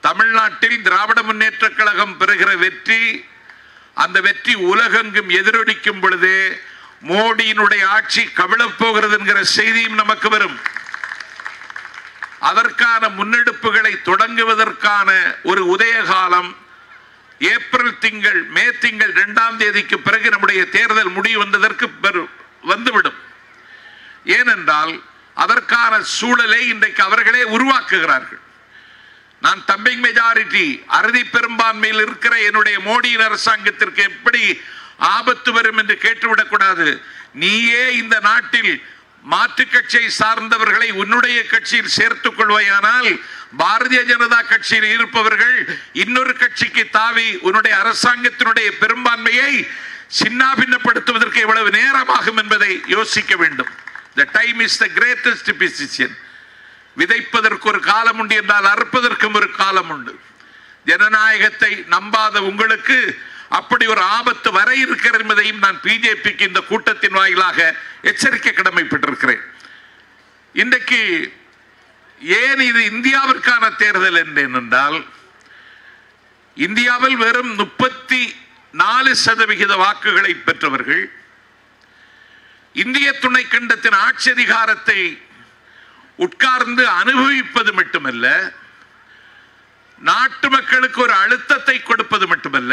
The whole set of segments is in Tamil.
தமிழ்நாட்டில் திராவிட முன்னேற்ற கழகம் பெறுகிற வெற்றி அந்த வெற்றி உலகெங்கும் எதிரொலிக்கும் பொழுது மோடியினுடைய ஆட்சி கவிழப் போகிறது என்கிற செய்தியும் நமக்கு வரும் அதற்கான முன்னெடுப்புகளை தொடங்குவதற்கான ஒரு உதயகாலம் ஏப்ரல் திங்கள் மே திங்கள் இரண்டாம் தேதிக்கு பிறகு நம்முடைய தேர்தல் முடிவு வந்ததற்கு பெரு- வந்துவிடும் ஏனென்றால் அதற்கான சூழலை இன்றைக்கு அவர்களே உருவாக்குகிறார்கள் நான் தம்பிங் மெஜாரிட்டி அறுதி பெரும்பான்மையில் இருக்கிற என்னுடைய மோடியின் அரசாங்கத்திற்கு எப்படி ஆபத்து வரும் என்று கேட்டுவிடக்கூடாது நீயே இந்த நாட்டில் மாற்று கட்சியை சார்ந்தவர்களை உன்னுடைய கட்சியில் சேர்த்துக் கொள்வாயானால் பாரதிய ஜனதா கட்சியில் இருப்பவர்கள் இன்னொரு கட்சிக்கு தாவி உன்னுடைய அரசாங்கத்தினுடைய பெரும்பான்மையை சின்னாபின்னப்படுத்துவதற்கு எவ்வளவு நேரமாகும் என்பதை யோசிக்க வேண்டும் the time is the greatest decision விதைப்பதற்கு ஒரு காலம் உண்டு என்றால் அறுப்பதற்கும் ஒரு காலம் உண்டு ஜனநாயகத்தை நம்பாத உங்களுக்கு அப்படி ஒரு ஆபத்து வர இருக்கிறது என்பதையும் நான் பிஜேபிக்கு இந்த கூட்டத்தின் வாயிலாக எச்சரிக்கை கடமைப்பட்டிருக்கிறேன் இன்றைக்கு ஏன் இது இந்தியாவிற்கான தேர்தல் என்றேன் என்றால் இந்தியாவில் வெறும் முப்பத்தி நாலு சதவிகித வாக்குகளை பெற்றவர்கள் இந்திய துணைக்கண்டத்தின் ஆட்சி அதிகாரத்தை உட்கார்ந்து அனுபவிப்பது மட்டுமல்ல நாட்டு மக்களுக்கு ஒரு அழுத்தத்தை கொடுப்பது மட்டுமல்ல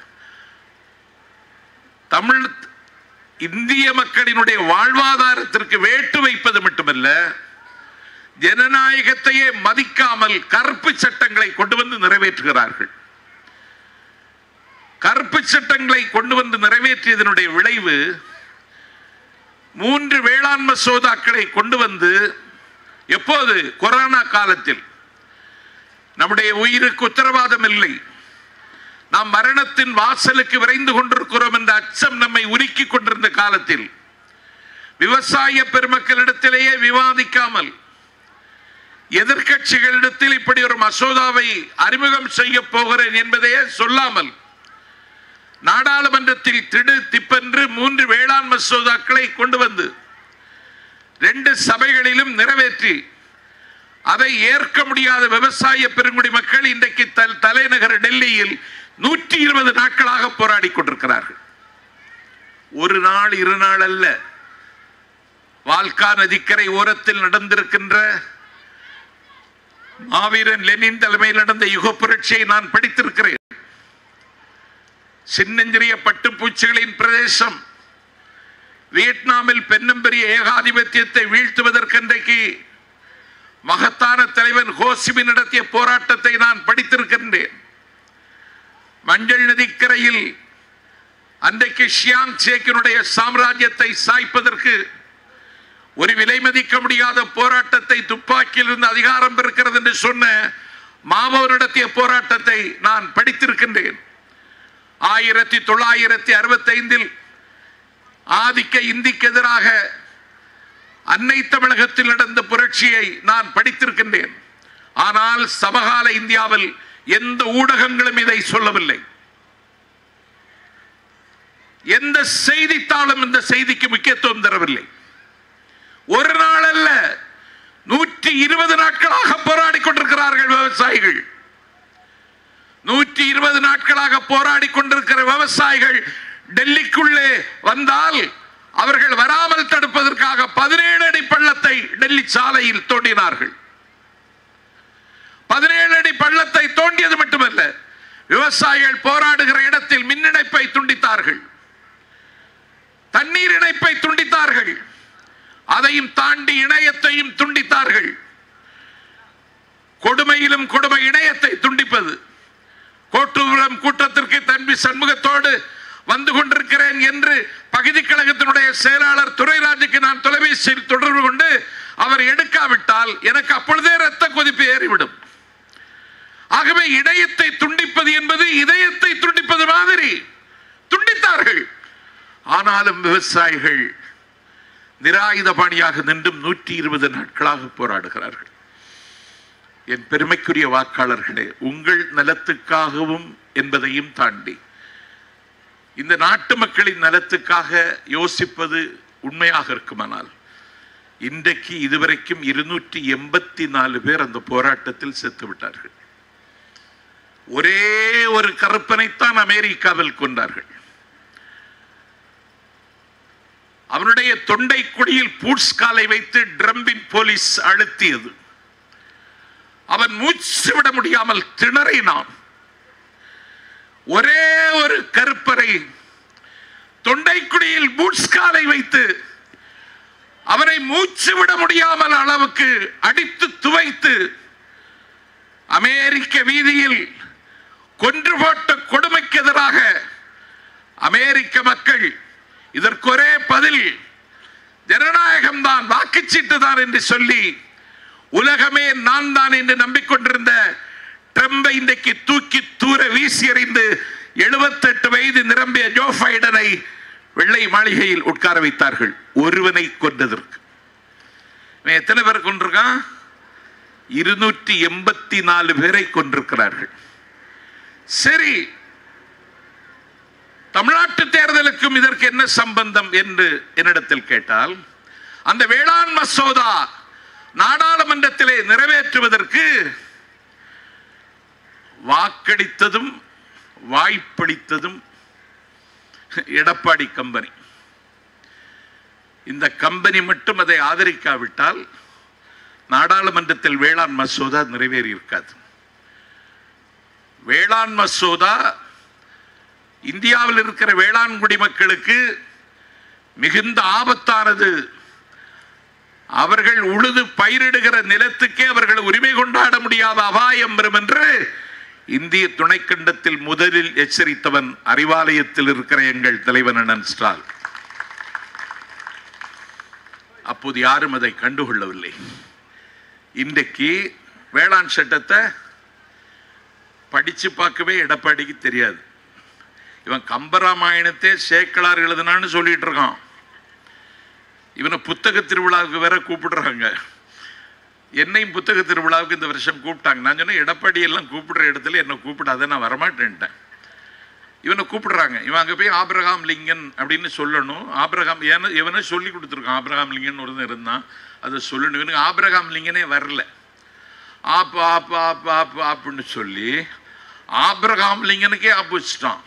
தமிழ் இந்திய மக்களினுடைய வாழ்வாதாரத்திற்கு வேட்டு வைப்பது மட்டுமல்ல ஜனநாயகத்தையே மதிக்காமல் கருப்பு சட்டங்களை கொண்டு வந்து நிறைவேற்றுகிறார்கள் கருப்பு சட்டங்களை கொண்டு வந்து நிறைவேற்றியதனுடைய விளைவு மூன்று வேளாண் மசோதாக்களை கொண்டு வந்து எப்போது கொரோனா காலத்தில் நம்முடைய உயிருக்கு உத்தரவாதம் இல்லை நாம் மரணத்தின் வாசலுக்கு விரைந்து கொண்டிருக்கிறோம் என்ற அச்சம் நம்மை உருக்கிக் கொண்டிருந்த காலத்தில் விவசாய பெருமக்களிடத்திலேயே விவாதிக்காமல் எதிர்க்கட்சிகளிடத்தில் இப்படி ஒரு மசோதாவை அறிமுகம் செய்ய போகிறேன் என்பதையே சொல்லாமல் நாடாளுமன்றத்தில் திடு திப்பென்று மூன்று வேளாண் மசோதாக்களை கொண்டு வந்து ரெண்டு சபைகளிலும் நிறைவேற்றி அதை ஏற்க முடியாத விவசாய பெருங்குடி மக்கள் இன்றைக்கு தல் தலைநகர் டெல்லியில் நூற்றி இருபது நாட்களாக போராடி கொண்டிருக்கிறார்கள் ஒரு நாள் இரு நாள் அல்ல வால்கா நதிக்கரை ஓரத்தில் நடந்திருக்கின்ற மாவீரன் லெனின் தலைமையில் நடந்த யுக புரட்சியை நான் படித்திருக்கிறேன் சின்னஞ்சிறிய பட்டுப்பூச்சிகளின் பிரதேசம் வியட்நாமில் பெண்ணம்பெரிய ஏகாதிபத்தியத்தை வீழ்த்துவதற்கென்றைக்கு மகத்தான தலைவன் ஹோசிமி நடத்திய போராட்டத்தை நான் படித்திருக்கின்றேன் மஞ்சள் நதிக்கரையில் அன்றைக்கு ஷியாங் சேக்கினுடைய சாம்ராஜ்யத்தை சாய்ப்பதற்கு ஒரு விலை மதிக்க முடியாத போராட்டத்தை துப்பாக்கியில் இருந்து அதிகாரம் பெறுகிறது என்று சொன்ன மாவோ நடத்திய போராட்டத்தை நான் படித்திருக்கின்றேன் ஆயிரத்தி தொள்ளாயிரத்தி அறுபத்தி ஐந்தில் ஆதிக்க இந்திக்கு எதிராக அன்னை தமிழகத்தில் நடந்த புரட்சியை நான் படித்திருக்கின்றேன் ஆனால் சமகால இந்தியாவில் எந்த ஊடகங்களும் இதை சொல்லவில்லை எந்த செய்தித்தாளும் இந்த செய்திக்கு முக்கியத்துவம் தரவில்லை ஒரு நாள் அல்ல நூற்றி இருபது நாட்களாக போராடி கொண்டிருக்கிறார்கள் விவசாயிகள் நூற்றி இருபது நாட்களாக போராடி கொண்டிருக்கிற விவசாயிகள் டெல்லிக்குள்ளே வந்தால் அவர்கள் வராமல் தடுப்பதற்காக பதினேழு அடி பள்ளத்தை டெல்லி சாலையில் தோண்டினார்கள் பதினேழு அடி பள்ளத்தை தோண்டியது மட்டுமல்ல விவசாயிகள் போராடுகிற இடத்தில் மின் இணைப்பை துண்டித்தார்கள் தண்ணீர் இணைப்பை துண்டித்தார்கள் அதையும் தாண்டி இணையத்தையும் துண்டித்தார்கள் கொடுமையிலும் கொடுமை இணையத்தை துண்டிப்பது கோட்டூரம் கூட்டத்திற்கு தன்பி சண்முகத்தோடு வந்து கொண்டிருக்கிறேன் என்று பகுதி கழகத்தினுடைய செயலாளர் துரைராஜுக்கு நான் தொலைபேசியில் தொடர்பு கொண்டு அவர் எடுக்காவிட்டால் எனக்கு அப்பொழுதே ரத்த கொதிப்பு ஏறிவிடும் ஆகவே இணையத்தை துண்டிப்பது என்பது இதயத்தை துண்டிப்பது மாதிரி துண்டித்தார்கள் ஆனாலும் விவசாயிகள் நிராயுத பாணியாக நின்றும் நூற்றி இருபது நாட்களாக போராடுகிறார்கள் என் பெருமைக்குரிய வாக்காளர்களே உங்கள் நலத்துக்காகவும் என்பதையும் தாண்டி இந்த நாட்டு மக்களின் நலத்துக்காக யோசிப்பது உண்மையாக இருக்குமானால் இன்றைக்கு இதுவரைக்கும் இருநூற்றி எண்பத்தி நாலு பேர் அந்த போராட்டத்தில் செத்து விட்டார்கள் ஒரே ஒரு கருப்பனைத்தான் அமெரிக்காவில் கொண்டார்கள் அவனுடைய தொண்டை குடியில் பூட்ஸ் காலை வைத்து ட்ரம்பின் போலீஸ் அழுத்தியது அவன் மூச்சு விட முடியாமல் திணறினான் ஒரே ஒரு கருப்பரை தொண்டைக்குடியில் பூட்ஸ் காலை வைத்து அவனை மூச்சு விட முடியாமல் அளவுக்கு அடித்து துவைத்து அமெரிக்க வீதியில் கொன்று போட்ட கொடுமைக்கு எதிராக அமெரிக்க மக்கள் இதற்கு ஒரே பதில் ஜனநாயகம் தான் வாக்குச்சீட்டு தான் என்று சொல்லி உலகமே நான் தான் என்று நம்பிக்கொண்டிருந்த ட்ரம்பை இன்றைக்கு தூக்கி தூர வீசி எறிந்து எழுபத்தெட்டு வயது நிரம்பிய ஜோ பைடனை வெள்ளை மாளிகையில் உட்கார வைத்தார்கள் ஒருவனை கொண்டதற்கு இவன் எத்தனை பேர் கொண்டிருக்கான் இருநூற்றி எண்பத்தி நாலு பேரை கொண்டிருக்கிறார்கள் சரி தமிழ்நாட்டு தேர்தலுக்கும் இதற்கு என்ன சம்பந்தம் என்று என்னிடத்தில் கேட்டால் அந்த வேளாண் மசோதா நாடாளுமன்றத்திலே நிறைவேற்றுவதற்கு வாக்களித்ததும் வாய்ப்பளித்ததும் எடப்பாடி கம்பெனி இந்த கம்பெனி மட்டும் அதை ஆதரிக்காவிட்டால் நாடாளுமன்றத்தில் வேளாண் மசோதா நிறைவேறி இருக்காது வேளாண் மசோதா இந்தியாவில் இருக்கிற வேளாண் குடிமக்களுக்கு மிகுந்த ஆபத்தானது அவர்கள் உழுது பயிரிடுகிற நிலத்துக்கே அவர்கள் உரிமை கொண்டாட முடியாத அபாயம் வரும் என்று இந்திய துணைக்கண்டத்தில் முதலில் எச்சரித்தவன் அறிவாலயத்தில் இருக்கிற எங்கள் தலைவன் அண்ணன் ஸ்டாலின் அப்போது யாரும் அதை கண்டுகொள்ளவில்லை இன்றைக்கு வேளாண் சட்டத்தை படிச்சு பார்க்கவே எடப்பாடிக்கு தெரியாது இவன் கம்பராமாயணத்தை சேக்கலார் எழுதுனான்னு சொல்லிட்டு இருக்கான் இவனை புத்தக திருவிழாவுக்கு வேற கூப்பிடுறாங்க என்னையும் புத்தக திருவிழாவுக்கு இந்த வருஷம் கூப்பிட்டாங்க நான் சொன்னேன் எடப்பாடி எல்லாம் கூப்பிடுற இடத்துல என்னை கூப்பிடாத நான் வரமாட்டேன்ட்டேன் இவனை கூப்பிடுறாங்க இவன் அங்கே போய் ஆபிரகாம் லிங்கன் அப்படின்னு சொல்லணும் ஆபிரகாம் ஏன்னா இவனை சொல்லி கொடுத்துருக்கான் ஆபிரகாம் லிங்கன் ஒருத்தன் இருந்தான் அதை சொல்லணும் இவனுக்கு ஆபிரகாம் லிங்கனே வரல ஆப்பு ஆப்பு ஆப்பு ஆப்பு ஆப்புன்னு சொல்லி ஆபிரகாம் லிங்கனுக்கே ஆப்பு வச்சுட்டான்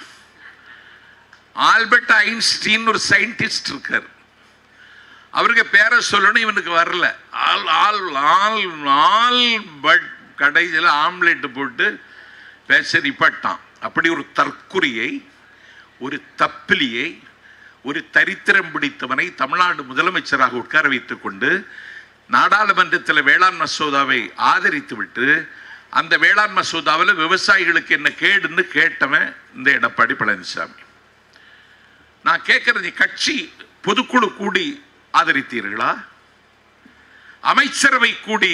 ஆல்பர்ட் ஐன்ஸ்டீன் ஒரு சயின்டிஸ்ட் இருக்கார் அவருக்கு பேரை சொல்லணும் இவனுக்கு வரல all all all all but கடைசியில் ஆம்லெட் போட்டு பேச நிப்பட்டான் அப்படி ஒரு தற்குறியை ஒரு தப்பிலியை ஒரு தரித்திரம் பிடித்தவனை தமிழ்நாடு முதலமைச்சராக உட்கார வைத்துக் கொண்டு நாடாளுமன்றத்தில் வேளாண் மசோதாவை ஆதரித்து விட்டு அந்த வேளாண் மசோதாவில் விவசாயிகளுக்கு என்ன கேடுன்னு கேட்டவன் இந்த எடப்பாடி பழனிசாமி நான் கேட்கறது கட்சி பொதுக்குழு கூடி ஆதரித்தீர்களா அமைச்சரவை கூடி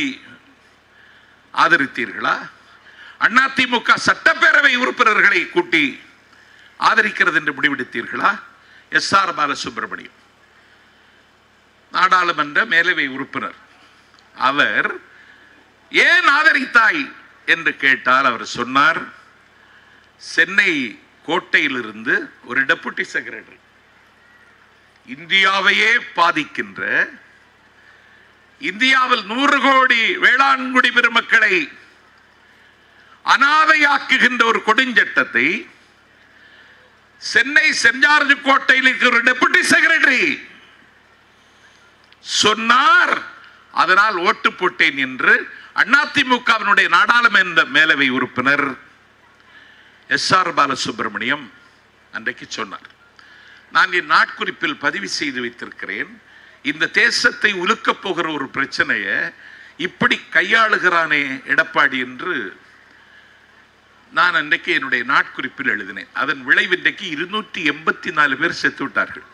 ஆதரித்தீர்களா அதிமுக சட்டப்பேரவை உறுப்பினர்களை கூட்டி ஆதரிக்கிறது என்று முடிவெடுத்தீர்களா எஸ் ஆர் பாலசுப்ரமணியம் நாடாளுமன்ற மேலவை உறுப்பினர் அவர் ஏன் ஆதரித்தாய் என்று கேட்டால் அவர் சொன்னார் சென்னை கோட்டையிலிருந்து ஒரு டெபுட்டி செக்ரட்டரி இந்தியாவையே பாதிக்கின்ற இந்தியாவில் நூறு கோடி வேளாண்குடி பெருமக்களை அனாதையாக்குகின்ற ஒரு கொடுஞ்சட்டத்தை சென்னை சென்ட் ஜார்ஜ் கோட்டையில் இருக்கிற ஒரு டெபுட்டி செக்ரட்டரி சொன்னார் அதனால் ஓட்டு போட்டேன் என்று அதிமுகவினுடைய நாடாளுமன்ற மேலவை உறுப்பினர் எஸ் ஆர் பாலசுப்ரமணியம் அன்றைக்கு சொன்னார் நான் என் நாட்குறிப்பில் பதிவு செய்து வைத்திருக்கிறேன் இந்த தேசத்தை உலுக்கப் போகிற ஒரு பிரச்சனையை இப்படி கையாளுகிறானே எடப்பாடி என்று நான் அன்றைக்கு என்னுடைய நாட்குறிப்பில் எழுதினேன் அதன் விளைவு இன்றைக்கு இருநூற்றி எண்பத்தி நாலு பேர் செத்து விட்டார்கள்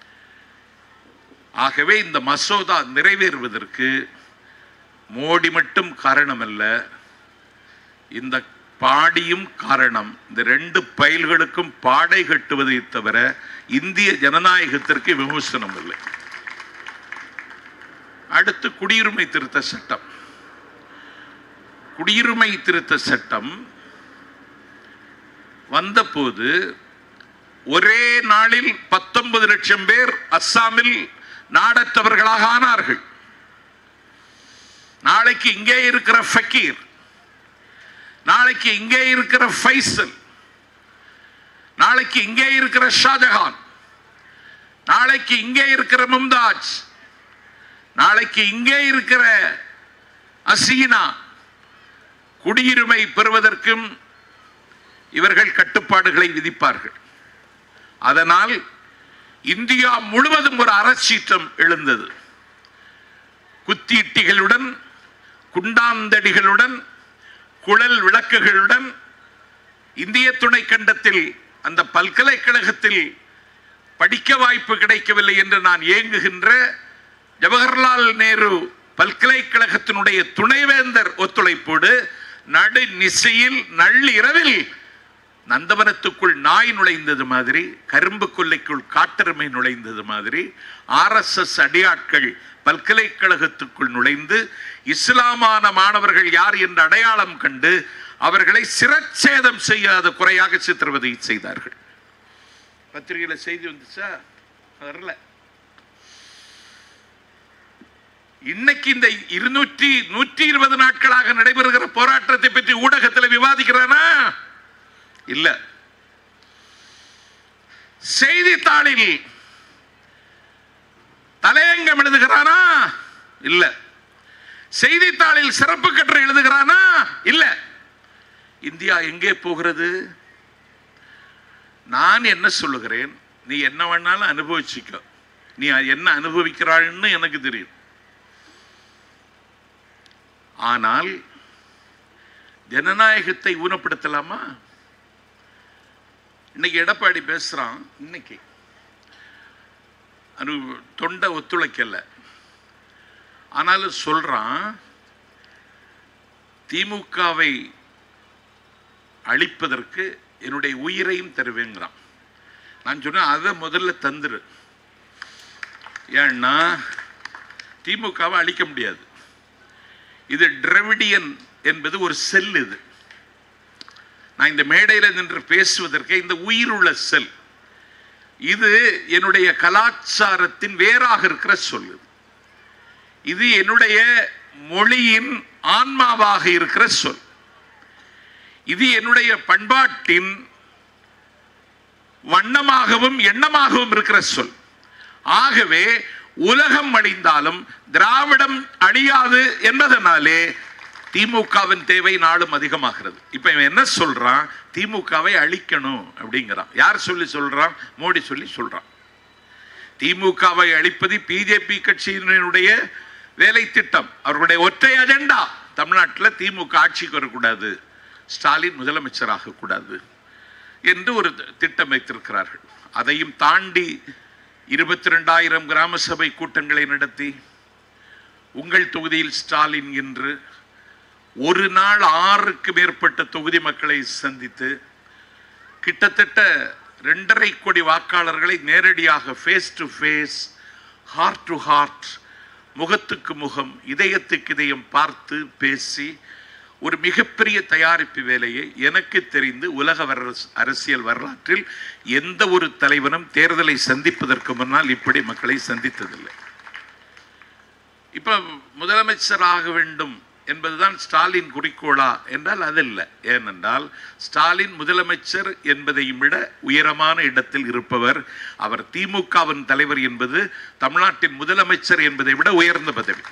ஆகவே இந்த மசோதா நிறைவேறுவதற்கு மோடி மட்டும் காரணம் அல்ல இந்த பாடியும் காரணம் இந்த ரெண்டு பயல்களுக்கும் பாடை கட்டுவதை தவிர இந்திய ஜனநாயகத்திற்கு விமர்சனம் இல்லை அடுத்து குடியுரிமை திருத்த சட்டம் குடியுரிமை திருத்த சட்டம் வந்தபோது ஒரே நாளில் பத்தொன்பது லட்சம் பேர் அஸ்ஸாமில் நாடற்றவர்களாக ஆனார்கள் நாளைக்கு இங்கே இருக்கிற ஃபக்கீர் நாளைக்கு இங்கே இருக்கிற ஃபைசல் நாளைக்கு இங்கே இருக்கிற ஷாஜஹான் நாளைக்கு இங்கே இருக்கிற மும்தாஜ் நாளைக்கு இங்கே இருக்கிற அசீனா குடியுரிமை பெறுவதற்கும் இவர்கள் கட்டுப்பாடுகளை விதிப்பார்கள் அதனால் இந்தியா முழுவதும் ஒரு அறச்சீற்றம் எழுந்தது குத்தீட்டிகளுடன் குண்டாந்தடிகளுடன் குழல் விளக்குகளுடன் இந்திய துணைக்கண்டத்தில் அந்த பல்கலைக்கழகத்தில் படிக்க வாய்ப்பு கிடைக்கவில்லை என்று நான் ஏங்குகின்ற ஜவஹர்லால் நேரு பல்கலைக்கழகத்தினுடைய துணைவேந்தர் ஒத்துழைப்போடு நடு நிசையில் நள்ளிரவில் நந்தவனத்துக்குள் நாய் நுழைந்தது மாதிரி கரும்பு கொல்லைக்குள் காட்டெருமை நுழைந்தது மாதிரி ஆர்எஸ்எஸ் அடியாட்கள் பல்கலைக்கழகத்துக்குள் நுழைந்து இஸ்லாமான மாணவர்கள் யார் என்று அடையாளம் கண்டு அவர்களை சிரச்சேதம் செய்யாத குறையாக சித்திரவதை செய்தார்கள் பத்திரிகையில செய்தி வந்துச்சா வரல இன்னைக்கு இந்த இருநூற்றி நூற்றி இருபது நாட்களாக நடைபெறுகிற போராட்டத்தை பற்றி ஊடகத்தில் விவாதிக்கிறானா இல்ல செய்தித்தாளில் தலையங்கம் எழுதுகிறானா இல்ல செய்தித்தாளில் சிறப்பு கட்டுரை எழுதுகிறானா இல்ல இந்தியா எங்கே போகிறது நான் என்ன சொல்லுகிறேன் நீ என்ன வேணாலும் அனுபவிச்சுக்க நீ என்ன அனுபவிக்கிறாள்னு எனக்கு தெரியும் ஆனால் ஜனநாயகத்தை ஊனப்படுத்தலாமா இன்னைக்கு எடப்பாடி பேசுறான் இன்னைக்கு அது தொண்டை ஒத்துழைக்கல ஆனாலும் சொல்றான் திமுகவை அழிப்பதற்கு என்னுடைய உயிரையும் தருவேங்கிறான் நான் சொன்னேன் அதை முதல்ல தந்துரு ஏன்னா திமுகவை அழிக்க முடியாது இது டிரவிடியன் என்பது ஒரு செல் இது நான் இந்த மேடையில் நின்று பேசுவதற்கு இந்த உயிருள்ள செல் இது என்னுடைய கலாச்சாரத்தின் வேறாக இருக்கிற சொல் இது. இது என்னுடைய மொழியின் ஆன்மாவாக இருக்கிற சொல் இது என்னுடைய பண்பாட்டின் வண்ணமாகவும் எண்ணமாகவும் இருக்கிற சொல் ஆகவே உலகம் அழிந்தாலும் திராவிடம் அழியாது என்பதனாலே திமுகவின் தேவை நாளும் அதிகமாகிறது இப்ப இவன் என்ன சொல்றான் திமுகவை அழிக்கணும் அப்படிங்கிறான் யார் சொல்லி சொல்றான் மோடி சொல்லி சொல்றான் திமுகவை அழிப்பது பிஜேபி கட்சியினுடைய வேலை திட்டம் அவர்களுடைய ஒற்றை அஜெண்டா தமிழ்நாட்டில் திமுக ஆட்சிக்கு வரக்கூடாது ஸ்டாலின் முதலமைச்சராக கூடாது என்று ஒரு திட்டம் வைத்திருக்கிறார்கள் அதையும் தாண்டி இருபத்தி ரெண்டாயிரம் கிராம சபை கூட்டங்களை நடத்தி உங்கள் தொகுதியில் ஸ்டாலின் என்று ஒரு நாள் ஆறுக்கு மேற்பட்ட தொகுதி மக்களை சந்தித்து கிட்டத்தட்ட ரெண்டரை கோடி வாக்காளர்களை நேரடியாக face to face heart to heart முகத்துக்கு முகம் இதயத்துக்கு இதயம் பார்த்து பேசி ஒரு மிகப்பெரிய தயாரிப்பு வேலையை எனக்கு தெரிந்து உலக வரஸ்- அரசியல் வரலாற்றில் எந்த ஒரு தலைவனும் தேர்தலை சந்திப்பதற்கு முன்னால் இப்படி மக்களை சந்தித்ததில்லை இப்ப முதலமைச்சர் ஆக வேண்டும் என்பதுதான் ஸ்டாலின் குறிக்கோளா என்றால் அதில்ல ஏனென்றால் ஸ்டாலின் முதலமைச்சர் என்பதையும் விட உயரமான இடத்தில் இருப்பவர் அவர் திமுகவின் தலைவர் என்பது தமிழ்நாட்டின் முதலமைச்சர் என்பதை விட உயர்ந்த பதவி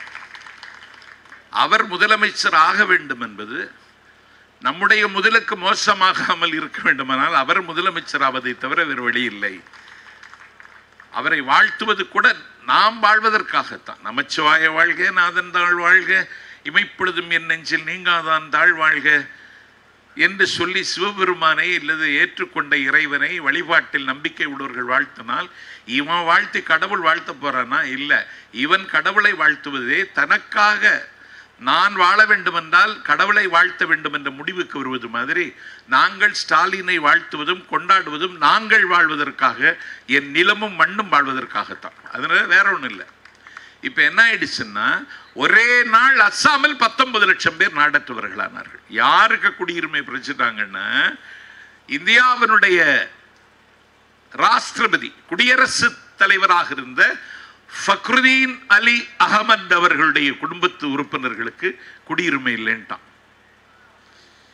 அவர் முதலமைச்சர் ஆக வேண்டும் என்பது நம்முடைய முதலுக்கு மோசமாகாமல் இருக்க வேண்டுமானால் அவர் முதலமைச்சர் ஆவதை தவிர வேறு வழி இல்லை அவரை வாழ்த்துவது கூட நாம் வாழ்வதற்காகத்தான் நமச்சிவாய வாழ்க நாதன் தாழ் வாழ்க இமைப்பொழுதும் என் நெஞ்சில் நீங்காதான் தாழ் வாழ்க என்று சொல்லி சிவபெருமானை அல்லது ஏற்றுக்கொண்ட இறைவனை வழிபாட்டில் நம்பிக்கை உள்ளவர்கள் வாழ்த்தினால் இவன் வாழ்த்தி கடவுள் வாழ்த்த போறானா இல்லை இவன் கடவுளை வாழ்த்துவதே தனக்காக நான் வாழ வேண்டுமென்றால் கடவுளை வாழ்த்த வேண்டும் என்ற முடிவுக்கு வருவது மாதிரி நாங்கள் ஸ்டாலினை வாழ்த்துவதும் கொண்டாடுவதும் நாங்கள் வாழ்வதற்காக என் நிலமும் மண்ணும் வாழ்வதற்காகத்தான் அதனால வேற ஒன்றும் இல்லை இப்ப என்ன ஆயிடுச்சுன்னா ஒரே நாள் அஸ்ஸாமில் பத்தொன்பது லட்சம் பேர் நாடற்றவர்களானார்கள் யாருக்கு குடியுரிமை பிரச்சிட்டாங்கன்னா இந்தியாவினுடைய ராஷ்டிரபதி குடியரசுத் தலைவராக இருந்த ஃபக்ருதீன் அலி அகமது அவர்களுடைய குடும்பத்து உறுப்பினர்களுக்கு குடியுரிமை இல்லைன்ட்டான்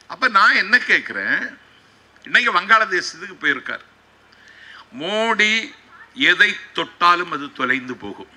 அப்ப நான் என்ன கேட்கிறேன் இன்னைக்கு வங்காளதேசத்துக்கு போயிருக்கார் மோடி எதை தொட்டாலும் அது தொலைந்து போகும்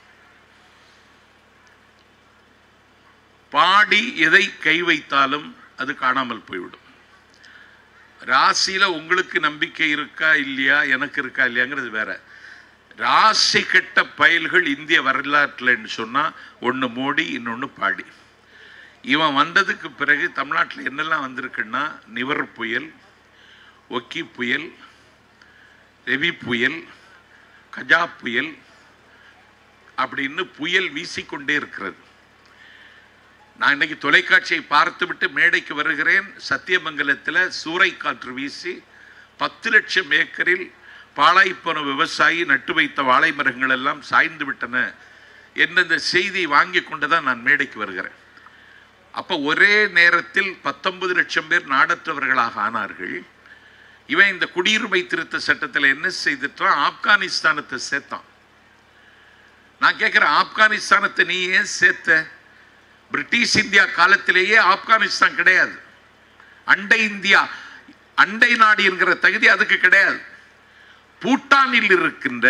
பாடி எதை கை வைத்தாலும் அது காணாமல் போய்விடும் ராசியில உங்களுக்கு நம்பிக்கை இருக்கா இல்லையா எனக்கு இருக்கா இல்லையாங்கிறது வேற ராசி கெட்ட பயல்கள் இந்திய வரலாற்றுலன்னு சொன்னா ஒன்று மோடி இன்னொன்று பாடி இவன் வந்ததுக்கு பிறகு தமிழ்நாட்டில் என்னெல்லாம் வந்திருக்குன்னா நிவர் புயல் ஒக்கி புயல் ரெவி புயல் கஜா புயல் அப்படின்னு புயல் வீசிக்கொண்டே இருக்கிறது நான் இன்னைக்கு தொலைக்காட்சியை பார்த்துவிட்டு மேடைக்கு வருகிறேன் சத்தியமங்கலத்தில் சூறைக்காற்று வீசி பத்து லட்சம் ஏக்கரில் பாழாய்ப்போன விவசாயி நட்டு வைத்த வாழை மரங்கள் எல்லாம் சாய்ந்து விட்டன என்ற செய்தியை வாங்கி கொண்டு தான் நான் மேடைக்கு வருகிறேன் அப்போ ஒரே நேரத்தில் பத்தொன்பது லட்சம் பேர் நாடற்றவர்களாக ஆனார்கள் இவன் இந்த குடியுரிமை திருத்த சட்டத்தில் என்ன செய்துட்டான் ஆப்கானிஸ்தானத்தை சேர்த்தான் நான் கேட்கிறேன் ஆப்கானிஸ்தானத்தை நீ ஏன் சேர்த்த பிரிட்டிஷ் இந்தியா காலத்திலேயே ஆப்கானிஸ்தான் கிடையாது அண்டை இந்தியா அண்டை நாடு என்கிற தகுதி அதுக்கு கிடையாது பூட்டானில் இருக்கின்ற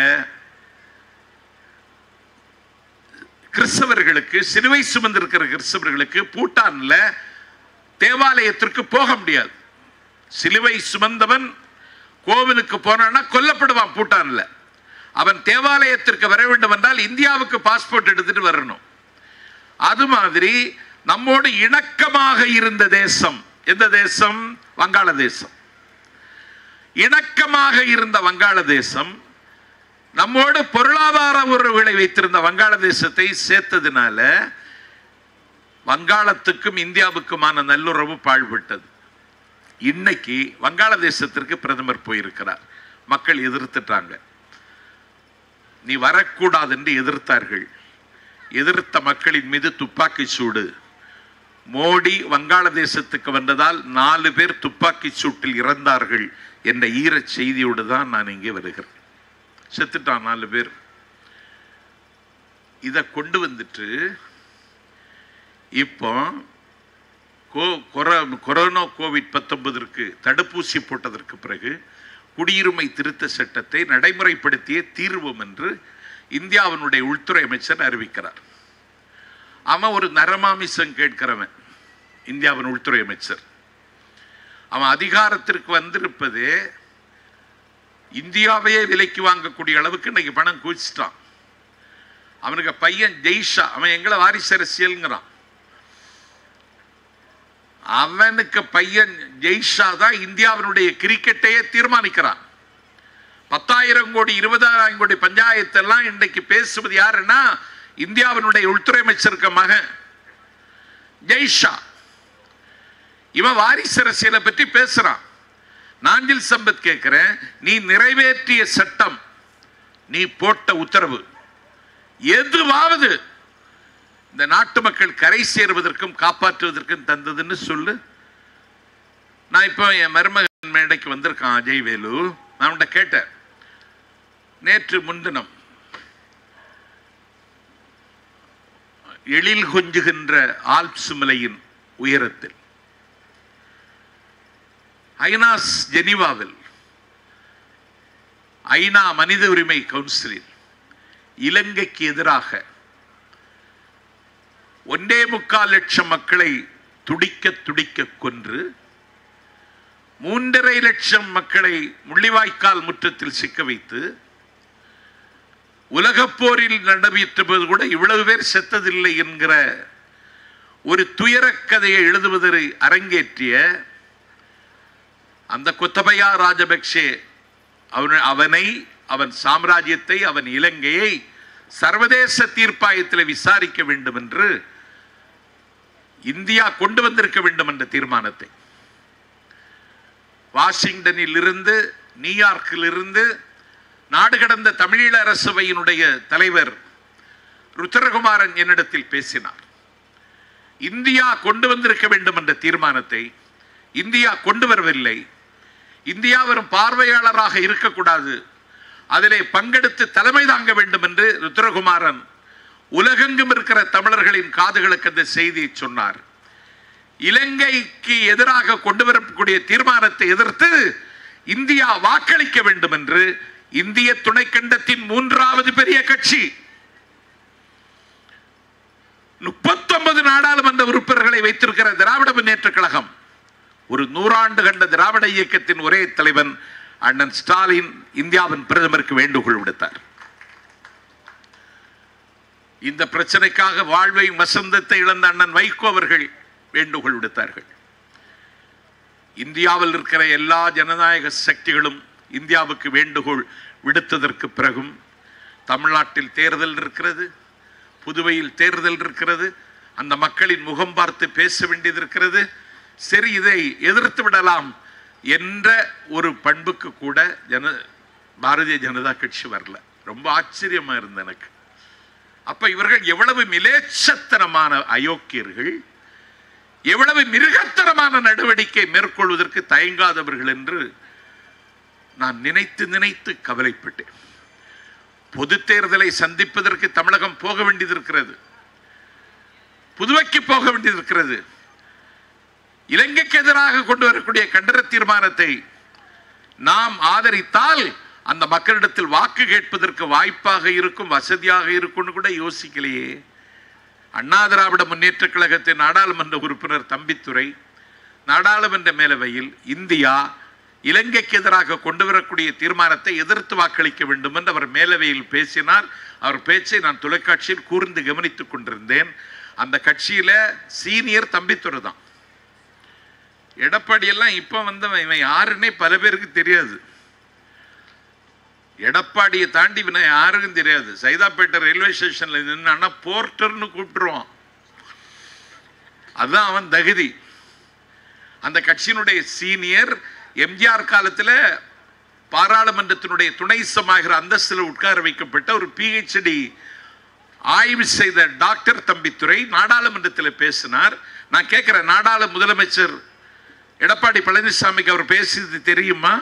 கிறிஸ்தவர்களுக்கு சிலுவை சுமந்திருக்கிற கிறிஸ்தவர்களுக்கு பூட்டான்ல தேவாலயத்திற்கு போக முடியாது சிலுவை சுமந்தவன் கோவிலுக்கு போனான்னா கொல்லப்படுவான் பூட்டான்ல அவன் தேவாலயத்திற்கு வர வேண்டும் என்றால் இந்தியாவுக்கு பாஸ்போர்ட் எடுத்துட்டு வரணும் அது மாதிரி நம்மோடு இணக்கமாக இருந்த தேசம் எந்த தேசம் வங்காளதேசம் இணக்கமாக இருந்த வங்காளதேசம் நம்மோடு பொருளாதார உறவுகளை வைத்திருந்த வங்காளதேசத்தை சேர்த்ததுனால வங்காளத்துக்கும் இந்தியாவுக்குமான நல்லுறவு பாழ்பட்டது இன்னைக்கு வங்காளதேசத்திற்கு பிரதமர் போயிருக்கிறார் மக்கள் எதிர்த்துட்டாங்க நீ வரக்கூடாது என்று எதிர்த்தார்கள் எதிர்த்த மக்களின் மீது துப்பாக்கி சூடு மோடி வங்காளதேசத்துக்கு வந்ததால் நாலு பேர் துப்பாக்கி சூட்டில் இறந்தார்கள் என்ற ஈரச் செய்தியோடு தான் நான் இங்கே வருகிறேன் செத்துட்டான் நாலு பேர் இதை கொண்டு வந்துட்டு இப்போ கோ- கொர- கொரோனா கோவிட் பத்தொன்பதற்கு தடுப்பூசி போட்டதற்கு பிறகு குடியுரிமை திருத்த சட்டத்தை நடைமுறைப்படுத்திய தீர்வோம் என்று இந்தியாவினுடைய உள்துறை அமைச்சர் அறிவிக்கிறார் அவன் ஒரு நரமாமிசம் கேட்கிறவன் இந்தியாவின் உள்துறை அமைச்சர் அவன் அதிகாரத்திற்கு வந்திருப்பதே இந்தியாவையே விலைக்கு வாங்கக்கூடிய அளவுக்கு இன்னைக்கு பணம் குவிச்சிட்டான் அவனுக்கு பையன் ஜெய்ஷா அவன் எங்களை வாரிசு அரசியல்ங்கிறான் அவனுக்கு பையன் ஜெய்ஷா தான் இந்தியாவினுடைய கிரிக்கெட்டையே தீர்மானிக்கிறான் பத்தாயிரம் கோடி இருபதாயிரம் கோடி பஞ்சாயத்து எல்லாம் இன்றைக்கு பேசுவது யாருன்னா இந்தியாவினுடைய உள்துறை அமைச்சருக்கு மகன் ஜெய்ஷா இவன் வாரிசு அரசியலை பற்றி பேசுறான் நாஞ்சில் சம்பத் கேட்கிறேன் நீ நிறைவேற்றிய சட்டம் நீ போட்ட உத்தரவு எதுவாவது இந்த நாட்டு மக்கள் கரை சேருவதற்கும் காப்பாற்றுவதற்கும் தந்ததுன்னு சொல்லு நான் இப்போ என் மருமகன் மேடைக்கு வந்திருக்கான் அஜய் வேலு நான் உன்கிட்ட கேட்டேன் நேற்று முன்தினம் எழில் கொஞ்சுகின்ற ஆல்ப்ஸ் மலையின் உயரத்தில் ஐநாஸ் ஜெனீவாவில் ஐநா மனித உரிமை கவுன்சிலில் இலங்கைக்கு எதிராக ஒன்றே முக்கால் லட்சம் மக்களை துடிக்க துடிக்க கொன்று மூன்றரை லட்சம் மக்களை முள்ளிவாய்க்கால் முற்றத்தில் சிக்க வைத்து உலகப் போரில் நடைபெற்ற போது கூட இவ்வளவு பேர் செத்ததில்லை என்கிற ஒரு துயரக் கதையை எழுதுவதை அரங்கேற்றிய அந்த கொத்தபயா ராஜபக்சே அவன் அவனை அவன் சாம்ராஜ்யத்தை அவன் இலங்கையை சர்வதேச தீர்ப்பாயத்தில் விசாரிக்க வேண்டும் என்று இந்தியா கொண்டு வந்திருக்க வேண்டும் என்ற தீர்மானத்தை வாஷிங்டனில் இருந்து நியூயார்க்கில் இருந்து நாடு கடந்த தமிழீழ அரசவையினுடைய தலைவர் ருத்ரகுமாரன் என்னிடத்தில் பேசினார் இந்தியா கொண்டு வந்திருக்க வேண்டும் என்ற தீர்மானத்தை இந்தியா கொண்டு வரவில்லை இந்தியா வெறும் பார்வையாளராக இருக்கக்கூடாது அதிலே பங்கெடுத்து தலைமை தாங்க வேண்டும் என்று ருத்ரகுமாரன் உலகெங்கும் இருக்கிற தமிழர்களின் காதுகளுக்கு அந்த செய்தியை சொன்னார் இலங்கைக்கு எதிராக கொண்டு வரக்கூடிய தீர்மானத்தை எதிர்த்து இந்தியா வாக்களிக்க வேண்டும் என்று இந்திய துணைக்கண்டத்தின் மூன்றாவது பெரிய கட்சி முப்பத்தொன்பது நாடாளுமன்ற உறுப்பினர்களை வைத்திருக்கிற திராவிட முன்னேற்ற கழகம் ஒரு நூறாண்டு கண்ட திராவிட இயக்கத்தின் ஒரே தலைவன் அண்ணன் ஸ்டாலின் இந்தியாவின் பிரதமருக்கு வேண்டுகோள் விடுத்தார் இந்த பிரச்சனைக்காக வாழ்வை வசந்தத்தை இழந்த அண்ணன் வைகோ அவர்கள் வேண்டுகோள் விடுத்தார்கள் இந்தியாவில் இருக்கிற எல்லா ஜனநாயக சக்திகளும் இந்தியாவுக்கு வேண்டுகோள் விடுத்ததற்கு பிறகும் தமிழ்நாட்டில் தேர்தல் இருக்கிறது புதுவையில் தேர்தல் இருக்கிறது அந்த மக்களின் முகம் பார்த்து பேச வேண்டியது இருக்கிறது சரி இதை எதிர்த்து விடலாம் என்ற ஒரு பண்புக்கு கூட ஜன பாரதிய ஜனதா கட்சி வரல ரொம்ப ஆச்சரியமா இருந்தது எனக்கு அப்ப இவர்கள் எவ்வளவு மிலேச்சத்தனமான அயோக்கியர்கள் எவ்வளவு மிருகத்தனமான நடவடிக்கை மேற்கொள்வதற்கு தயங்காதவர்கள் என்று நான் நினைத்து நினைத்து கவலைப்பட்டேன் பொது தேர்தலை சந்திப்பதற்கு தமிழகம் போக வேண்டியது இருக்கிறது புதுவைக்கு போக வேண்டியது இருக்கிறது இலங்கைக்கு எதிராக கொண்டு வரக்கூடிய கண்டன தீர்மானத்தை நாம் ஆதரித்தால் அந்த மக்களிடத்தில் வாக்கு கேட்பதற்கு வாய்ப்பாக இருக்கும் வசதியாக இருக்கும்னு கூட யோசிக்கலையே அண்ணா திராவிட முன்னேற்ற கழகத்தின் நாடாளுமன்ற உறுப்பினர் தம்பித்துரை நாடாளுமன்ற மேலவையில் இந்தியா இலங்கைக்கு எதிராக கொண்டு வரக்கூடிய தீர்மானத்தை எதிர்த்து வாக்களிக்க வேண்டும் என்று அவர் மேலவையில் பேசினார் அவர் பேச்சை நான் தொலைக்காட்சியில் கூர்ந்து கவனித்துக் கொண்டிருந்தேன் அந்த கட்சியில சீனியர் தம்பித்துறை தான் எடப்பாடி எல்லாம் இப்ப வந்தவன் இவன் யாருன்னே பல பேருக்கு தெரியாது எடப்பாடியை தாண்டி இவனை யாருக்கும் தெரியாது சைதாப்பேட்டை ரயில்வே ஸ்டேஷன்ல நின்னா போர்ட்டர்னு கூப்பிட்டுருவான் அதுதான் அவன் தகுதி அந்த கட்சியினுடைய சீனியர் எம்ஜிஆர் காலத்துல பாராளுமன்றத்தினுடைய துணை சமாகிற அந்தஸ்தில் உட்கார வைக்கப்பட்ட ஒரு பிஹெச்டி ஆய்வு செய்த டாக்டர் தம்பித்துரை நாடாளுமன்றத்தில் பேசினார் நான் கேட்கிறேன் நாடாளு முதலமைச்சர் எடப்பாடி பழனிசாமிக்கு அவர் பேசியது தெரியுமா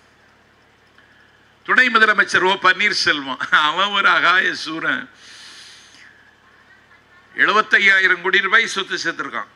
துணை முதலமைச்சர் ஓ பன்னீர்செல்வம் அவன் ஒரு அகாய சூரன் எழுபத்தையாயிரம் கோடி ரூபாய் சொத்து சேர்த்திருக்கான்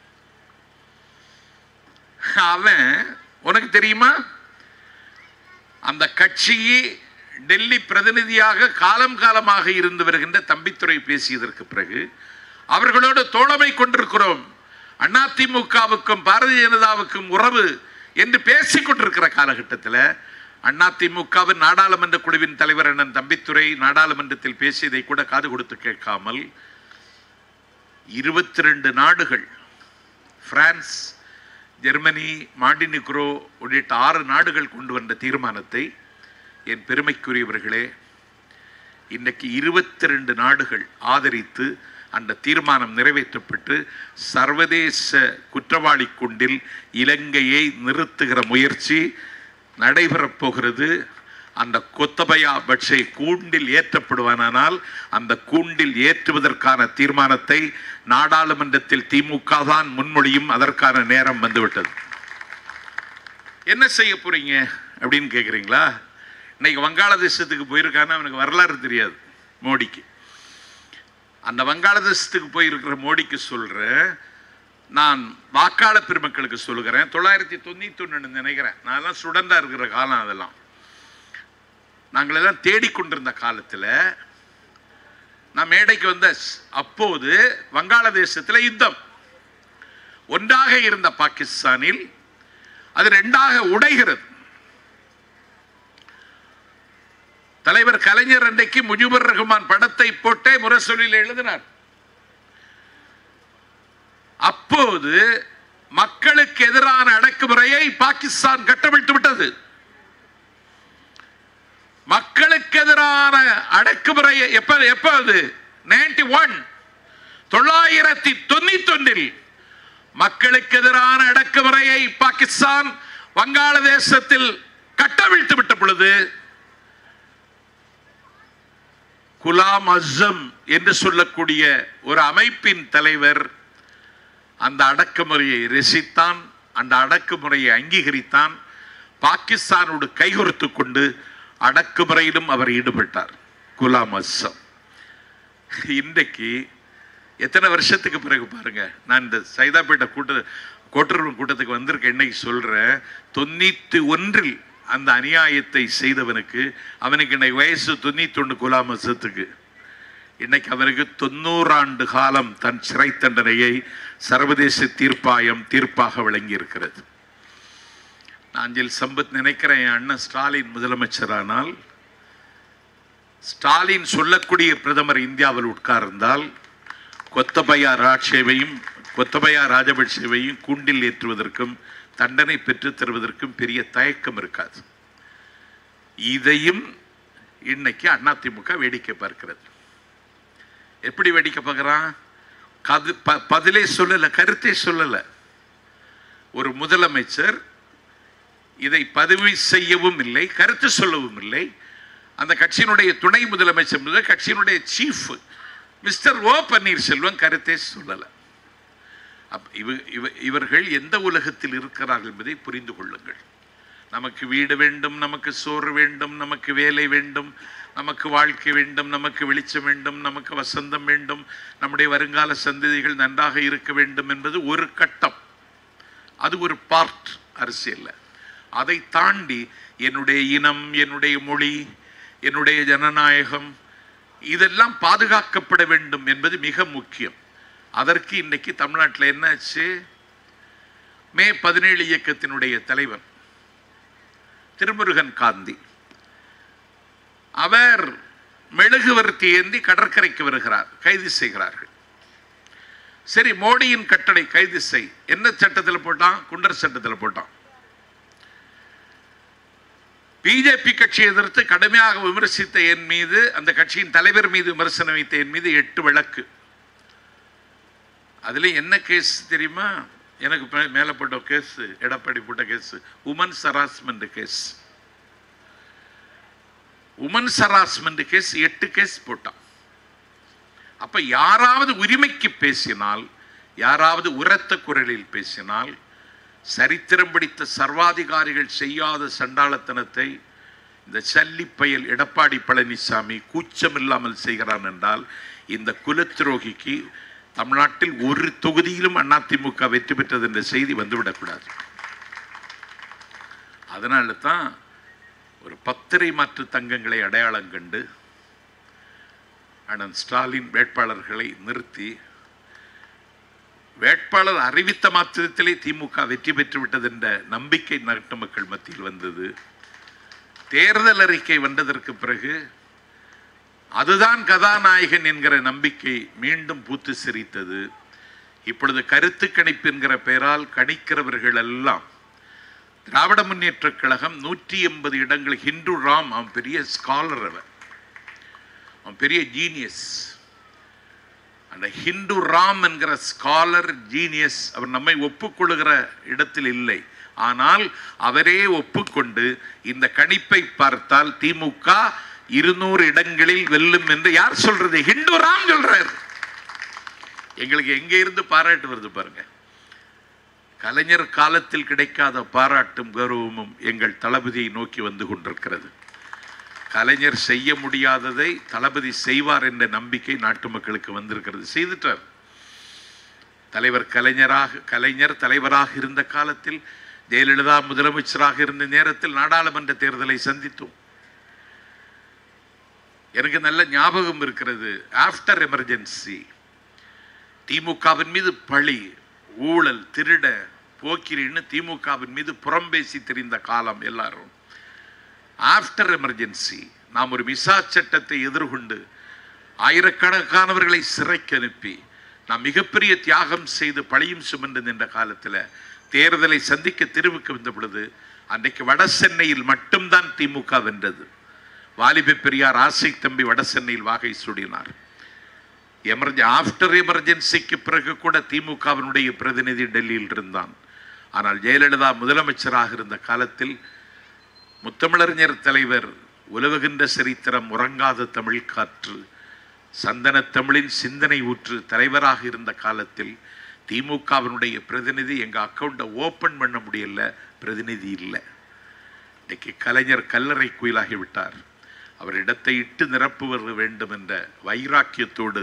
அவன் உனக்கு தெரியுமா அந்த கட்சியை டெல்லி பிரதிநிதியாக காலம் காலமாக இருந்து வருகின்ற தம்பித்துறை பேசியதற்கு பிறகு அவர்களோடு தோழமை கொண்டிருக்கிறோம் அதிமுகவுக்கும் பாரதிய ஜனதாவுக்கும் உறவு என்று பேசிக் கொண்டிருக்கிற காலகட்டத்தில் அதிமுகவின் நாடாளுமன்ற குழுவின் தலைவர் அண்ணன் தம்பித்துறை நாடாளுமன்றத்தில் பேசியதை கூட காது கொடுத்து கேட்காமல் இருபத்தி ரெண்டு நாடுகள் பிரான்ஸ் ஜெர்மனி மாண்டினிக்ரோ உள்ளிட்ட ஆறு நாடுகள் கொண்டு வந்த தீர்மானத்தை என் பெருமைக்குரியவர்களே இன்னைக்கு இருபத்தி ரெண்டு நாடுகள் ஆதரித்து அந்த தீர்மானம் நிறைவேற்றப்பட்டு சர்வதேச குற்றவாளி குண்டில் இலங்கையை நிறுத்துகிற முயற்சி நடைபெறப் போகிறது அந்த கொத்தபயா பட்சை கூண்டில் ஏற்றப்படுவானால் அந்த கூண்டில் ஏற்றுவதற்கான தீர்மானத்தை நாடாளுமன்றத்தில் திமுக தான் முன்மொழியும் அதற்கான நேரம் வந்துவிட்டது என்ன செய்ய போறீங்க அப்படின்னு கேக்குறீங்களா இன்னைக்கு வங்காளதேசத்துக்கு போயிருக்கான்னு அவனுக்கு வரலாறு தெரியாது மோடிக்கு அந்த வங்காளதேசத்துக்கு போயிருக்கிற மோடிக்கு சொல்றேன் நான் வாக்காளர் பெருமக்களுக்கு சொல்லுகிறேன் தொள்ளாயிரத்தி தொண்ணூத்தி ஒன்று நினைக்கிறேன் நான் எல்லாம் ஸ்டூடெண்டா இருக்கிற காலம் அதெல்லாம் நாங்கள் எல்லாம் தேடிக்கொண்டிருந்த காலத்தில் நான் மேடைக்கு வந்த ஸ்- அப்போது வங்காளதேசத்தில் யுத்தம் ஒன்றாக இருந்த பாகிஸ்தானில் அது ரெண்டாக உடைகிறது தலைவர் கலைஞர் அன்றைக்கு முஜிபுர் ரஹ்மான் படத்தை போட்டே முரசொலியில் எழுதினார் அப்போது மக்களுக்கு எதிரான அடக்குமுறையை பாகிஸ்தான் கட்டவிழ்த்து விட்டது மக்களுக்கு எதிரான அடக்குமுறையை எப்ப எப்ப அது நைன்டி ஒன் தொள்ளாயிரத்தி தொண்ணூத்தி ஒன்றில் மக்களுக்கு எதிரான அடக்குமுறையை பாகிஸ்தான் வங்காளதேசத்தில் கட்டவிழ்த்து விட்ட பொழுது குலாம் அஸ்ஸம் என்று சொல்லக்கூடிய ஒரு அமைப்பின் தலைவர் அந்த அடக்குமுறையை ரசித்தான் அந்த அடக்குமுறையை அங்கீகரித்தான் பாகிஸ்தானோடு கைகொடுத்து கொண்டு அடக்குமுறையிலும் அவர் ஈடுபட்டார் குலாம் அஸ்ஸம் இன்றைக்கு எத்தனை வருஷத்துக்கு பிறகு பாருங்க நான் இந்த சைதாப்பேட்டை கூட்ட கோட்டூர் கூட்டத்துக்கு வந்திருக்க இன்னைக்கு சொல்றேன் தொண்ணூத்தி ஒன்றில் அந்த அநியாயத்தை செய்தவனுக்கு அவனுக்கு இன்னைக்கு வயசு தொண்ணூத்தி ஒன்று குலாம் வருஷத்துக்கு இன்னைக்கு அவருக்கு தொண்ணூறாண்டு காலம் தன் சிறை தண்டனையை சர்வதேச தீர்ப்பாயம் தீர்ப்பாக வழங்கி இருக்கிறது நாஞ்சில் சம்பத் நினைக்கிறேன் என் அண்ணன் ஸ்டாலின் முதலமைச்சரானால் ஸ்டாலின் சொல்லக்கூடிய பிரதமர் இந்தியாவில் உட்கார்ந்தால் கொத்தபயா ராட்சேவையும் கொத்தபயா ராஜபக்சேவையும் கூண்டில் ஏற்றுவதற்கும் தண்டனை பெற்றுத் தருவதற்கும் பெரிய தயக்கம் இருக்காது இதையும் இன்னைக்கு அதிமுக வேடிக்கை பார்க்கிறது எப்படி வேடிக்கை பார்க்கறான் கது ப- பதிலே சொல்லல கருத்தே சொல்லல ஒரு முதலமைச்சர் இதை பதவி செய்யவும் இல்லை கருத்து சொல்லவும் இல்லை அந்த கட்சியினுடைய துணை முதலமைச்சர் முதல் கட்சியினுடைய சீஃப் மிஸ்டர் ஓ பன்னீர்செல்வம் கருத்தே சொல்லல அப்ப இவ இவ- இவர்கள் எந்த உலகத்தில் இருக்கிறார்கள் என்பதை புரிந்து கொள்ளுங்கள் நமக்கு வீடு வேண்டும் நமக்கு சோறு வேண்டும் நமக்கு வேலை வேண்டும் நமக்கு வாழ்க்கை வேண்டும் நமக்கு வெளிச்சம் வேண்டும் நமக்கு வசந்தம் வேண்டும் நம்முடைய வருங்கால சந்ததிகள் நன்றாக இருக்க வேண்டும் என்பது ஒரு கட்டம் அது ஒரு பார்ட் அரசியல்ல அதை தாண்டி என்னுடைய இனம் என்னுடைய மொழி என்னுடைய ஜனநாயகம் இதெல்லாம் பாதுகாக்கப்பட வேண்டும் என்பது மிக முக்கியம் அதற்கு இன்னைக்கு தமிழ்நாட்டில் என்னாச்சு மே பதினேழு இயக்கத்தினுடைய தலைவர் திருமுருகன் காந்தி அவர் மெழுகுவர்த்தி ஏந்தி கடற்கரைக்கு வருகிறார் கைது செய்கிறார்கள் சரி மோடியின் கட்டளை கைது செய் என்ன சட்டத்தில் போட்டான் குண்டர் சட்டத்தில் போட்டான் பிஜேபி கட்சி எதிர்த்து கடுமையாக விமர்சித்த என் மீது அந்த கட்சியின் தலைவர் மீது விமர்சனம் வைத்த என் மீது எட்டு வழக்கு அதுல என்ன கேஸ் தெரியுமா எனக்கு மே- மேல போட்ட கேஸ் எடப்பாடி போட்ட case women's harassment case women's harassment case எட்டு கேஸ் போட்டான் அப்ப யாராவது உரிமைக்கு பேசினால் யாராவது உரத்த குரலில் பேசினால் சரித்திரம் பிடித்த சர்வாதிகாரிகள் செய்யாத சண்டாளத்தனத்தை இந்த சல்லிப்பயல் எடப்பாடி பழனிசாமி கூச்சமில்லாமல் செய்கிறான் என்றால் இந்த குலத்துரோகிக்கு தமிழ்நாட்டில் ஒரு தொகுதியிலும் அதிமுக வெற்றி பெற்றது என்ற செய்தி வந்துவிடக்கூடாது அதனால தான் ஒரு பத்திரை மாற்று தங்கங்களை அடையாளம் கண்டு அண்ணன் ஸ்டாலின் வேட்பாளர்களை நிறுத்தி வேட்பாளர் அறிவித்த மாத்திரத்திலே திமுக வெற்றி பெற்று விட்டது என்ற நம்பிக்கை நாட்டு மக்கள் மத்தியில் வந்தது தேர்தல் அறிக்கை வந்ததற்கு பிறகு அதுதான் கதாநாயகன் என்கிற நம்பிக்கை மீண்டும் பூத்து சிரித்தது இப்பொழுது கருத்து கணிப்பு என்கிற பெயரால் கணிக்கிறவர்கள் எல்லாம் திராவிட முன்னேற்றக் கழகம் நூற்றி எண்பது இடங்கள் ஹிந்து ராம் அவன் பெரிய ஸ்காலர் அவன் அவன் பெரிய ஜீனியஸ் அந்த ஹிந்து ராம் என்கிற ஸ்காலர் ஜீனியஸ் அவர் நம்மை ஒப்புக்கொள்ளுகிற இடத்தில் இல்லை ஆனால் அவரே ஒப்புக்கொண்டு இந்த கணிப்பை பார்த்தால் திமுக இருநூறு இடங்களில் வெல்லும் என்று யார் சொல்றது ஹிந்து ராம் சொல்றார் எங்களுக்கு எங்க இருந்து பாராட்டு வருது பாருங்க கலைஞர் காலத்தில் கிடைக்காத பாராட்டும் கௌரவமும் எங்கள் தளபதியை நோக்கி வந்து கொண்டிருக்கிறது கலைஞர் செய்ய முடியாததை தளபதி செய்வார் என்ற நம்பிக்கை நாட்டு மக்களுக்கு வந்திருக்கிறது செய்துட்டார் தலைவர் கலைஞராக கலைஞர் தலைவராக இருந்த காலத்தில் ஜெயலலிதா முதலமைச்சராக இருந்த நேரத்தில் நாடாளுமன்ற தேர்தலை சந்தித்தோம் எனக்கு நல்ல ஞாபகம் இருக்கிறது ஆஃப்டர் எமர்ஜென்சி திமுகவின் மீது பழி ஊழல் திருட போக்கிரின்னு திமுகவின் மீது புறம்பேசி தெரிந்த காலம் எல்லாரும் ஆஃப்டர் எமர்ஜென்சி நாம் ஒரு விசா சட்டத்தை எதிர்கொண்டு ஆயிரக்கணக்கானவர்களை சிறைக்கு அனுப்பி நாம் மிகப்பெரிய தியாகம் செய்து பழியும் சுமந்து நின்ற காலத்தில் தேர்தலை சந்திக்க தெருவுக்கு வந்த பொழுது அன்றைக்கு வட சென்னையில் மட்டும்தான் திமுக வென்றது வாலிப பெரியார் ஆசை தம்பி வட சென்னையில் வாகை சூடினார் எமர்ஜி ஆஃப்டர் எமர்ஜென்சிக்கு பிறகு கூட திமுகவினுடைய பிரதிநிதி டெல்லியில் இருந்தான் ஆனால் ஜெயலலிதா முதலமைச்சராக இருந்த காலத்தில் முத்தமிழறிஞர் தலைவர் உலவுகின்ற சரித்திரம் உறங்காத தமிழ் காற்று சந்தன தமிழின் சிந்தனை ஊற்று தலைவராக இருந்த காலத்தில் திமுகவினுடைய பிரதிநிதி எங்க அக்கௌண்ட்டை ஓபன் பண்ண முடியல பிரதிநிதி இல்லை இன்னைக்கு கலைஞர் கல்லறை குயிலாகி விட்டார் அவர் இடத்தை இட்டு நிரப்புவது வேண்டும் என்ற வைராக்கியத்தோடு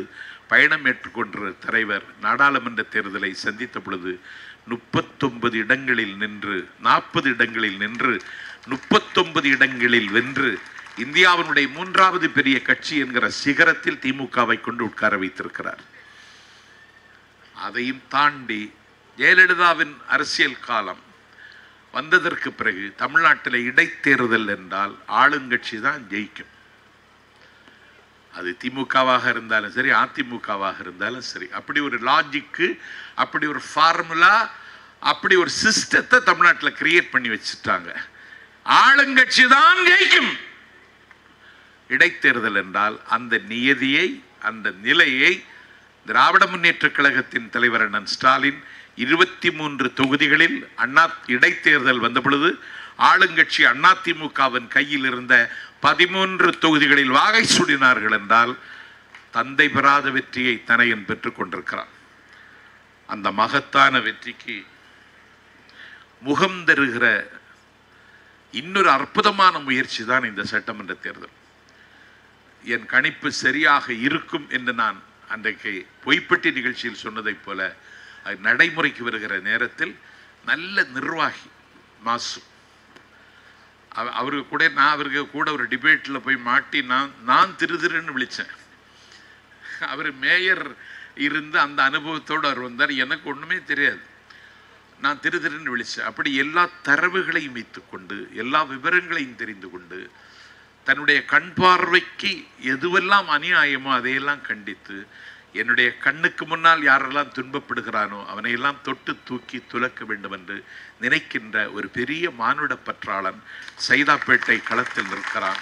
பயணம் ஏற்றுக்கொண்ட தலைவர் நாடாளுமன்ற தேர்தலை சந்தித்த பொழுது முப்பத்தொன்பது இடங்களில் நின்று நாற்பது இடங்களில் நின்று முப்பத்தொன்பது இடங்களில் வென்று இந்தியாவினுடைய மூன்றாவது பெரிய கட்சி என்கிற சிகரத்தில் திமுகவை கொண்டு உட்கார வைத்திருக்கிறார் அதையும் தாண்டி ஜெயலலிதாவின் அரசியல் காலம் வந்ததற்கு பிறகு தமிழ்நாட்டில் இடைத்தேர்தல் என்றால் ஆளுங்கட்சி தான் ஜெயிக்கும் அது திமுகவாக இருந்தாலும் சரி அதிமுகவாக இருந்தாலும் சரி அப்படி ஒரு லாஜிக்கு அப்படி ஒரு ஃபார்முலா அப்படி ஒரு சிஸ்டத்தை தமிழ்நாட்டில் கிரியேட் பண்ணி வச்சுட்டாங்க ஆளுங்கட்சி தான் ஜெயிக்கும் இடைத்தேர்தல் என்றால் அந்த நியதியை அந்த நிலையை திராவிட முன்னேற்ற கழகத்தின் தலைவர் அண்ணன் ஸ்டாலின் இருபத்தி மூன்று தொகுதிகளில் அண்ணா இடைத்தேர்தல் வந்த பொழுது ஆளுங்கட்சி அதிமுகவின் கையில் இருந்த பதிமூன்று தொகுதிகளில் வாகை சூடினார்கள் என்றால் தந்தை பெறாத வெற்றியை தனையன் பெற்றுக் கொண்டிருக்கிறான் அந்த மகத்தான வெற்றிக்கு முகம் தருகிற இன்னொரு அற்புதமான முயற்சி தான் இந்த சட்டமன்ற தேர்தல் என் கணிப்பு சரியாக இருக்கும் என்று நான் அன்றைக்கு பொய்ப்பட்டி நிகழ்ச்சியில் சொன்னதைப் போல அது நடைமுறைக்கு வருகிற நேரத்தில் நல்ல நிர்வாகி மாசு அவ- அவருக்கு கூட நான் அவருக்கு கூட ஒரு டிபேட்டில் போய் மாட்டி நான் நான் திரு திருன்னு விழிச்சேன் அவர் மேயர் இருந்து அந்த அனுபவத்தோடு அவர் வந்தார் எனக்கு ஒன்றுமே தெரியாது நான் திரு திருன்னு விழிச்சேன் அப்படி எல்லா தரவுகளையும் வைத்துக்கொண்டு எல்லா விவரங்களையும் தெரிந்து கொண்டு தன்னுடைய கண் பார்வைக்கு எதுவெல்லாம் அநியாயமோ அதையெல்லாம் கண்டித்து என்னுடைய கண்ணுக்கு முன்னால் யாரெல்லாம் துன்பப்படுகிறானோ அவனையெல்லாம் தொட்டு தூக்கி துலக்க வேண்டும் என்று நினைக்கின்ற ஒரு பெரிய மானுட பற்றாளன் சைதாப்பேட்டை களத்தில் நிற்கிறான்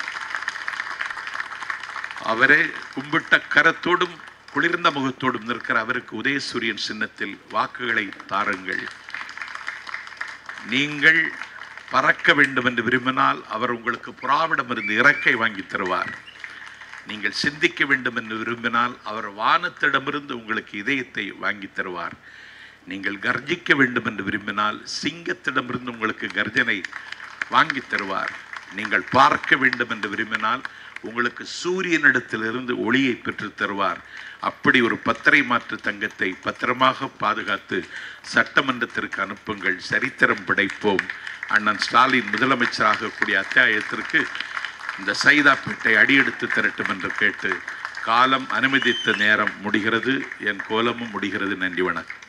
அவரே கும்பிட்ட கரத்தோடும் குளிர்ந்த முகத்தோடும் நிற்கிற அவருக்கு உதயசூரியன் சின்னத்தில் வாக்குகளை தாருங்கள் நீங்கள் பறக்க வேண்டும் என்று விரும்பினால் அவர் உங்களுக்கு புறாவிடமிருந்து இறக்கை வாங்கி தருவார் நீங்கள் சிந்திக்க வேண்டும் என்று விரும்பினால் அவர் வானத்திடமிருந்து உங்களுக்கு இதயத்தை வாங்கி தருவார் நீங்கள் கர்ஜிக்க வேண்டும் என்று விரும்பினால் சிங்கத்திடமிருந்து உங்களுக்கு கர்ஜனை வாங்கி தருவார் நீங்கள் பார்க்க வேண்டும் என்று விரும்பினால் உங்களுக்கு சூரியனிடத்திலிருந்து ஒளியை பெற்றுத் தருவார் அப்படி ஒரு பத்தரை மாற்று தங்கத்தை பத்திரமாக பாதுகாத்து சட்டமன்றத்திற்கு அனுப்புங்கள் சரித்திரம் படைப்போம் அண்ணன் ஸ்டாலின் முதலமைச்சராக கூடிய அத்தியாயத்திற்கு இந்த சைதாப்பேட்டை அடியெடுத்து திரட்டும் என்று கேட்டு காலம் அனுமதித்த நேரம் முடிகிறது என் கோலமும் முடிகிறது நன்றி வணக்கம்